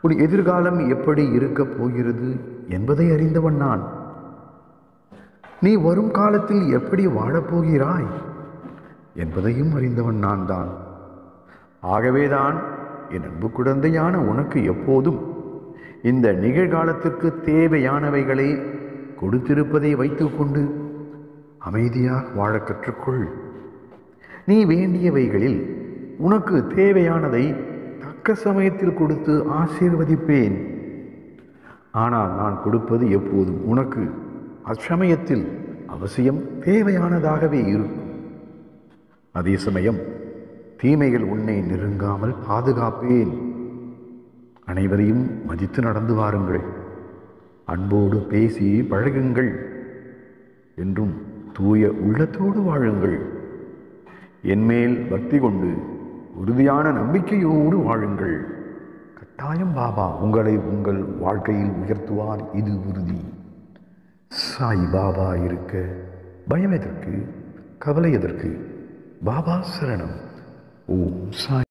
உன் எதிர்காலம் எப்படி இருக்கப் போகிறது என்பதை அறிந்தவன் நான் நீ வரும் காலத்தில் எப்படி வாழப்போகிறாய் என்பதையும் அறிந்தவன் நான் தான் ஆகவேதான் என் அன்பு குழந்தையான உனக்கு எப்போதும் இந்த நிகழ்காலத்திற்கு தேவையானவைகளை கொடுத்திருப்பதை வைத்துக்கொண்டு அமைதியாக வாழக் கற்றுக்கொள் நீ வேண்டியவைகளில் உனக்கு தேவையானதை தக்க சமயத்தில் கொடுத்து ஆசீர்வதிப்பேன் ஆனால் நான் கொடுப்பது எப்போதும் உனக்கு அச்சமயத்தில் அவசியம் தேவையானதாகவே இருக்கும் அதே சமயம் தீமைகள் உன்னை நெருங்காமல் பாதுகாப்பேன் அனைவரையும் மதித்து நடந்து வாருங்கள் அன்போடு பேசி பழகுங்கள் என்றும் தூய உள்ளத்தோடு வாழுங்கள் என்மேல் பக்தி கொண்டு உறுதியான நம்பிக்கையோடு வாழுங்கள் கட்டாயம் பாபா உங்களை உங்கள் வாழ்க்கையில் உயர்த்துவார் இது உறுதி சாய் பாபா இருக்க பயம் எதற்கு கவலை எதற்கு பாபா சரணம் ஓம் சாய்